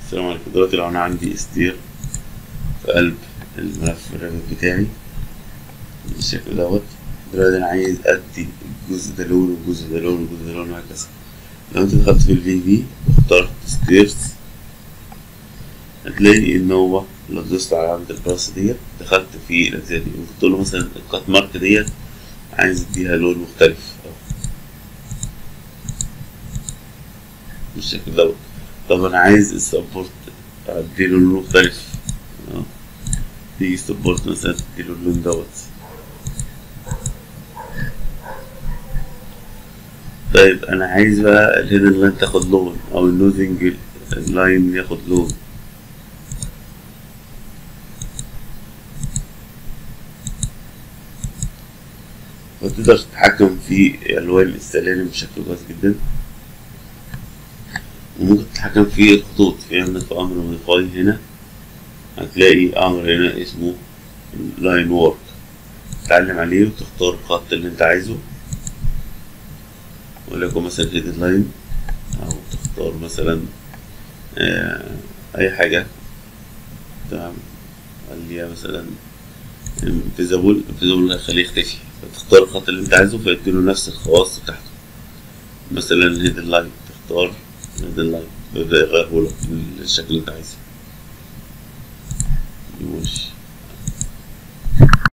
السلام عليكم دلوقتي لو انا عندي استير في قلب الملف الرابط بتاعي بالشكل دوت دلوقتي انا عايز ادي الجزء ده لون والجزء ده لون والجزء ده لون وهكذا لو انت دخلت في الفي في واخترت ستيرز هتلاقي ان هو لو دوست على علامة البلس ديت دخلت في الأجزاء دي ممكن تقول له مثلا الكات مارك ديت عايز اديها لون مختلف بالشكل دوت طب انا عايز السبورت اديله لون مختلف اه. تيجي سبورت مثلا تديله اللون دوت طيب انا عايز بقى الهيدن لاين تاخد لون او النوزنج لاين ياخد لون فتقدر تتحكم في الوان السلالم بشكل كويس جدا وممكن تتحكم في الخطوط في عندك في امر موديفاي هنا هتلاقي امر هنا اسمه لاين وورك تتعلم عليه وتختار الخط اللي انت عايزه وليكن مثلا هيدن لاين او تختار مثلا آه اي حاجة تمام خليها مثلا فيزابل فيزابل هيخليه يختفي فتختار الخط اللي انت عايزه فيديله نفس الخواص بتاعته مثلا الهيدن لاين تختار الهيدن لاين يبدأ يغيره لك بالشكل اللي انت عايزه يوش